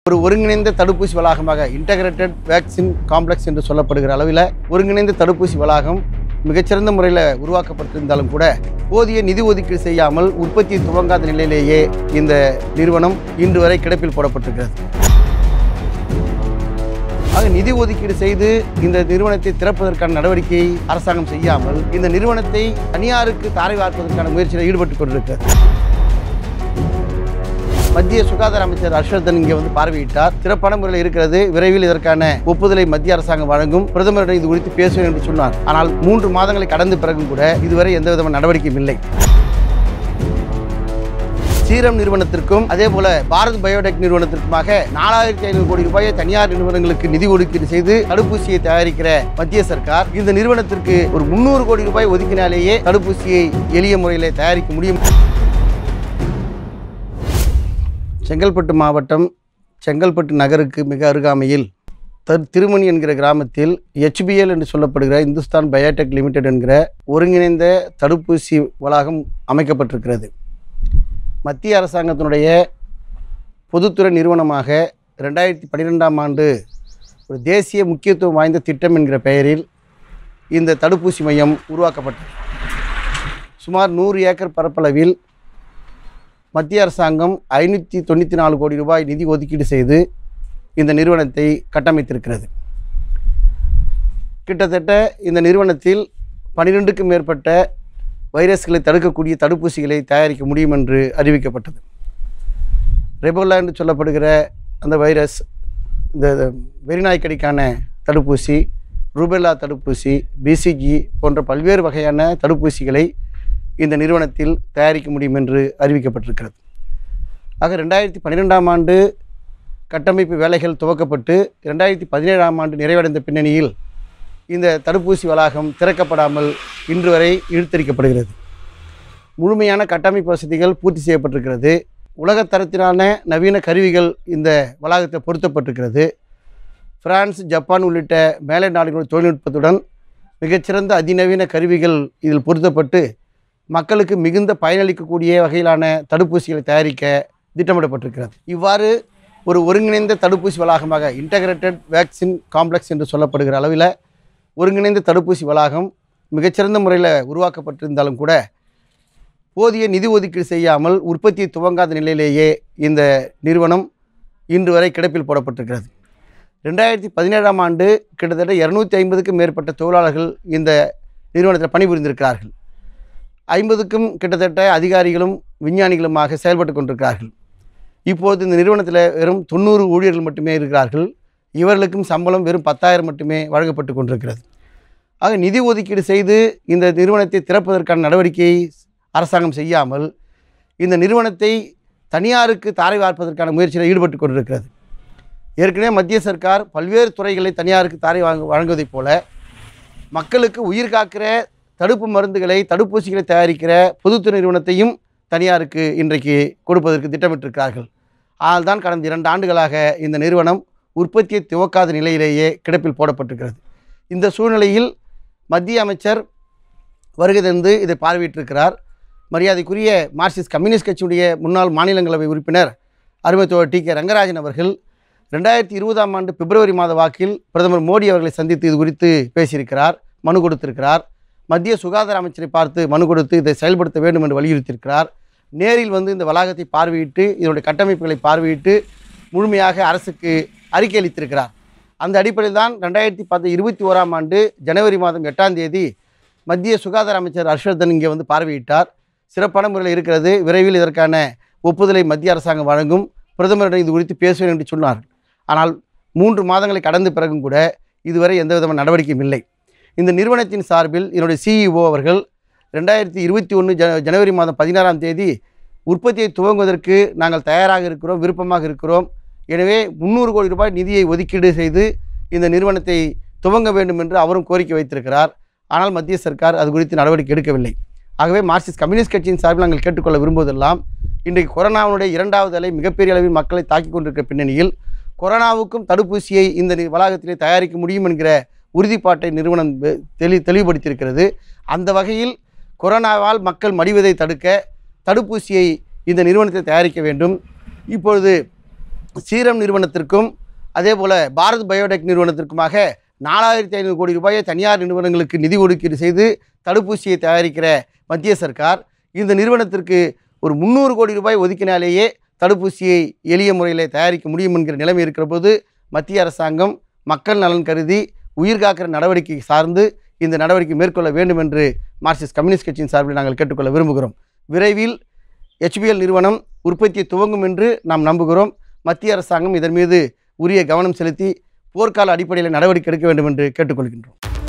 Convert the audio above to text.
ஒரு ஒருங்கிணைந்த தடுப்பூசி வளாகமாக இன்டகிரேட்டட் வேக்சின் காம்ப்ளெக்ஸ் என்று சொல்லப்படுகிற அளவில் ஒருங்கிணைந்த தடுப்பூசி வளாகம் மிகச்சிறந்த முறையில் உருவாக்கப்பட்டிருந்தாலும் கூட போதிய நிதி ஒதுக்கீடு செய்யாமல் உற்பத்தி துவங்காத நிலையிலேயே இந்த நிறுவனம் இன்று வரை கிடப்பில் போடப்பட்டிருக்கிறது ஆக நிதி ஒதுக்கீடு செய்து இந்த நிறுவனத்தை திறப்பதற்கான நடவடிக்கையை அரசாங்கம் செய்யாமல் இந்த நிறுவனத்தை தனியாருக்கு தாரை வார்ப்பதற்கான முயற்சியில் ஈடுபட்டுக் கொண்டிருக்கிறது மத்திய சுகாதார அமைச்சர் ஹர்ஷவர்தன் இங்கே வந்து பார்வையிட்டார் சிறப்பான முறையில் இருக்கிறது விரைவில் இதற்கான ஒப்புதலை மத்திய அரசாங்கம் வழங்கும் பிரதமரிடம் இது குறித்து பேசுவேன் என்று சொன்னார் ஆனால் மூன்று மாதங்களை கடந்த பிறகும் கூட இதுவரை எந்த விதமான நடவடிக்கையும் இல்லை சீரம் நிறுவனத்திற்கும் அதே போல பாரத் பயோடெக் நிறுவனத்திற்குமாக நாலாயிரத்தி ஐநூறு கோடி ரூபாயை தனியார் நிறுவனங்களுக்கு நிதி ஒதுக்கீடு செய்து தடுப்பூசியை தயாரிக்கிற மத்திய சர்க்கார் இந்த நிறுவனத்திற்கு ஒரு முன்னூறு கோடி ரூபாய் ஒதுக்கினாலேயே தடுப்பூசியை எளிய முறையில் தயாரிக்க முடியும் செங்கல்பட்டு மாவட்டம் செங்கல்பட்டு நகருக்கு மிக அருகாமையில் தர் திருமணி என்கிற கிராமத்தில் HBL என்று சொல்லப்படுகிற இந்துஸ்தான் பயோடெக் லிமிடெட் என்கிற ஒருங்கிணைந்த தடுப்பூசி வளாகம் அமைக்கப்பட்டிருக்கிறது மத்திய அரசாங்கத்தினுடைய பொதுத்துறை நிறுவனமாக ரெண்டாயிரத்தி பன்னிரெண்டாம் ஆண்டு ஒரு தேசிய முக்கியத்துவம் வாய்ந்த திட்டம் என்கிற பெயரில் இந்த தடுப்பூசி மையம் உருவாக்கப்பட்டது சுமார் நூறு ஏக்கர் பரப்பளவில் மத்திய அரசாங்கம் ஐநூற்றி தொண்ணூற்றி நாலு கோடி ரூபாய் நிதி ஒதுக்கீடு செய்து இந்த நிறுவனத்தை கட்டமைத்திருக்கிறது கிட்டத்தட்ட இந்த நிறுவனத்தில் பன்னிரெண்டுக்கும் மேற்பட்ட வைரஸ்களை தடுக்கக்கூடிய தடுப்பூசிகளை தயாரிக்க முடியும் என்று அறிவிக்கப்பட்டது ரெபோலா என்று சொல்லப்படுகிற அந்த வைரஸ் இந்த வெறிநாய்க்கடிக்கான தடுப்பூசி ரூபெல்லா தடுப்பூசி பிசிஜி போன்ற பல்வேறு வகையான தடுப்பூசிகளை இந்த நிறுவனத்தில் தயாரிக்க முடியும் என்று அறிவிக்கப்பட்டிருக்கிறது ஆக ரெண்டாயிரத்தி பன்னிரெண்டாம் ஆண்டு கட்டமைப்பு வேலைகள் துவக்கப்பட்டு ரெண்டாயிரத்தி பதினேழாம் ஆண்டு நிறைவடைந்த பின்னணியில் இந்த தடுப்பூசி வளாகம் திறக்கப்படாமல் இன்று வரை இழுத்தரிக்கப்படுகிறது முழுமையான கட்டமைப்பு வசதிகள் பூர்த்தி செய்யப்பட்டிருக்கிறது உலகத்தரத்திலான நவீன கருவிகள் இந்த வளாகத்தில் பொருத்தப்பட்டிருக்கிறது பிரான்ஸ் ஜப்பான் உள்ளிட்ட மேலை நாடுகளின் தொழில்நுட்பத்துடன் மிகச்சிறந்த அதிநவீன கருவிகள் இதில் பொருத்தப்பட்டு மக்களுக்கு மிகுந்த பயனளிக்கக்கூடிய வகையிலான தடுப்பூசிகளை தயாரிக்க திட்டமிடப்பட்டிருக்கிறது இவ்வாறு ஒரு ஒருங்கிணைந்த தடுப்பூசி வளாகமாக இன்டகிரேட்டட் வேக்சின் காம்ப்ளெக்ஸ் என்று சொல்லப்படுகிற அளவில் ஒருங்கிணைந்த தடுப்பூசி வளாகம் மிகச்சிறந்த முறையில் உருவாக்கப்பட்டிருந்தாலும் கூட போதிய நிதி ஒதுக்கீடு செய்யாமல் உற்பத்தியை துவங்காத நிலையிலேயே இந்த நிறுவனம் இன்று வரை கிடப்பில் போடப்பட்டிருக்கிறது ரெண்டாயிரத்தி பதினேழாம் ஆண்டு கிட்டத்தட்ட இரநூத்தி ஐம்பதுக்கும் மேற்பட்ட தொழிலாளர்கள் இந்த நிறுவனத்தில் பணிபுரிந்திருக்கிறார்கள் ஐம்பதுக்கும் கிட்டத்தட்ட அதிகாரிகளும் விஞ்ஞானிகளுமாக செயல்பட்டு கொண்டிருக்கிறார்கள் இப்போது இந்த நிறுவனத்தில் வெறும் தொண்ணூறு ஊழியர்கள் மட்டுமே இருக்கிறார்கள் இவர்களுக்கும் சம்பளம் வெறும் பத்தாயிரம் மட்டுமே வழங்கப்பட்டு கொண்டிருக்கிறது ஆக நிதி ஒதுக்கீடு செய்து இந்த நிறுவனத்தை திறப்பதற்கான நடவடிக்கையை அரசாங்கம் செய்யாமல் இந்த நிறுவனத்தை தனியாருக்கு தாரை வார்ப்பதற்கான முயற்சியில் ஈடுபட்டு கொண்டிருக்கிறது ஏற்கனவே மத்திய சர்க்கார் பல்வேறு துறைகளை தனியாருக்கு தாரை வாங்க வழங்குவதைப் போல மக்களுக்கு உயிர் காக்கிற தடுப்பு மருந்துகளை தடுப்பூசிகளை தயாரிக்கிற பொதுத்துறை நிறுவனத்தையும் தனியாருக்கு இன்றைக்கு கொடுப்பதற்கு திட்டமிட்டிருக்கிறார்கள் ஆனால் தான் கடந்த இரண்டு ஆண்டுகளாக இந்த நிறுவனம் உற்பத்தியை துவக்காத நிலையிலேயே கிடப்பில் போடப்பட்டிருக்கிறது இந்த சூழ்நிலையில் மத்திய அமைச்சர் வருகை தந்து இதை பார்வையிட்டிருக்கிறார் மரியாதைக்குரிய மார்க்சிஸ்ட் கம்யூனிஸ்ட் கட்சியுடைய முன்னாள் மாநிலங்களவை உறுப்பினர் அருமைத்தோழர் டி கே ரங்கராஜன் அவர்கள் ரெண்டாயிரத்தி இருபதாம் ஆண்டு பிப்ரவரி மாத வாக்கில் பிரதமர் மோடி அவர்களை சந்தித்து இது குறித்து பேசியிருக்கிறார் மனு கொடுத்திருக்கிறார் மத்திய சுகாதார அமைச்சரை பார்த்து மனு கொடுத்து இதை செயல்படுத்த வேண்டும் என்று வலியுறுத்தியிருக்கிறார் நேரில் வந்து இந்த வளாகத்தை பார்வையிட்டு இதனுடைய கட்டமைப்புகளை பார்வையிட்டு முழுமையாக அரசுக்கு அறிக்கை அளித்திருக்கிறார் அந்த அடிப்படையில் தான் ரெண்டாயிரத்தி பத்து இருபத்தி ஓராம் ஆண்டு ஜனவரி மாதம் எட்டாம் தேதி மத்திய சுகாதார அமைச்சர் ஹர்ஷவர்தன் இங்கே வந்து பார்வையிட்டார் சிறப்பான முறையில் இருக்கிறது விரைவில் இதற்கான ஒப்புதலை மத்திய அரசாங்கம் வழங்கும் பிரதமரிடம் இது குறித்து பேசுவேன் என்று சொன்னார் ஆனால் மூன்று மாதங்களை கடந்த பிறகும் கூட இதுவரை எந்த விதமான நடவடிக்கையும் இல்லை இந்த நிறுவனத்தின் சார்பில் என்னுடைய சிஇஓ அவர்கள் ரெண்டாயிரத்தி இருபத்தி ஒன்று ஜ ஜனவரி மாதம் பதினாறாம் தேதி உற்பத்தியை துவங்குவதற்கு நாங்கள் தயாராக இருக்கிறோம் விருப்பமாக இருக்கிறோம் எனவே முந்நூறு கோடி ரூபாய் நிதியை ஒதுக்கீடு செய்து இந்த நிறுவனத்தை துவங்க வேண்டும் என்று அவரும் கோரிக்கை வைத்திருக்கிறார் ஆனால் மத்திய சர்க்கார் அது குறித்து நடவடிக்கை எடுக்கவில்லை ஆகவே மார்க்சிஸ்ட் கம்யூனிஸ்ட் கட்சியின் சார்பில் நாங்கள் கேட்டுக்கொள்ள விரும்புவதெல்லாம் இன்றைக்கு கொரோனாவுடைய இரண்டாவது அலை மிகப்பெரிய அளவில் மக்களை தாக்கிக் கொண்டிருக்கிற பின்னணியில் கொரோனாவுக்கும் தடுப்பூசியை இந்த நி- வளாகத்திலே தயாரிக்க முடியும் என்கிற உறுதிப்பாட்டை நிறுவனம் வெ- தெளி தெளிவுபடுத்தியிருக்கிறது அந்த வகையில் கொரோனாவால் மக்கள் மடிவதை தடுக்க தடுப்பூசியை இந்த நிறுவனத்தை தயாரிக்க வேண்டும் இப்பொழுது சீரம் நிறுவனத்திற்கும் அதே போல் பாரத் பயோடெக் நிறுவனத்திற்குமாக நாலாயிரத்தி ஐநூறு கோடி ரூபாயை தனியார் நிறுவனங்களுக்கு நிதி ஒதுக்கீடு செய்து தடுப்பூசியை தயாரிக்கிற மத்திய சர்க்கார் இந்த நிறுவனத்திற்கு ஒரு முந்நூறு கோடி ரூபாய் ஒதுக்கினாலேயே தடுப்பூசியை எளிய முறையில் தயாரிக்க முடியும் என்கிற நிலைமை இருக்கிற போது மத்திய அரசாங்கம் மக்கள் நலன் கருதி உயிர் காக்கிற நடவடிக்கை சார்ந்து இந்த நடவடிக்கை மேற்கொள்ள வேண்டும் என்று மார்க்சிஸ்ட் கம்யூனிஸ்ட் கட்சியின் சார்பில் நாங்கள் கேட்டுக்கொள்ள விரும்புகிறோம் விரைவில் ஹெச்பிஎல் நிறுவனம் உற்பத்தியை துவங்கும் என்று நாம் நம்புகிறோம் மத்திய அரசாங்கம் இதன் மீது உரிய கவனம் செலுத்தி போர்க்கால அடிப்படையில் நடவடிக்கை எடுக்க வேண்டும் என்று கேட்டுக்கொள்கின்றோம்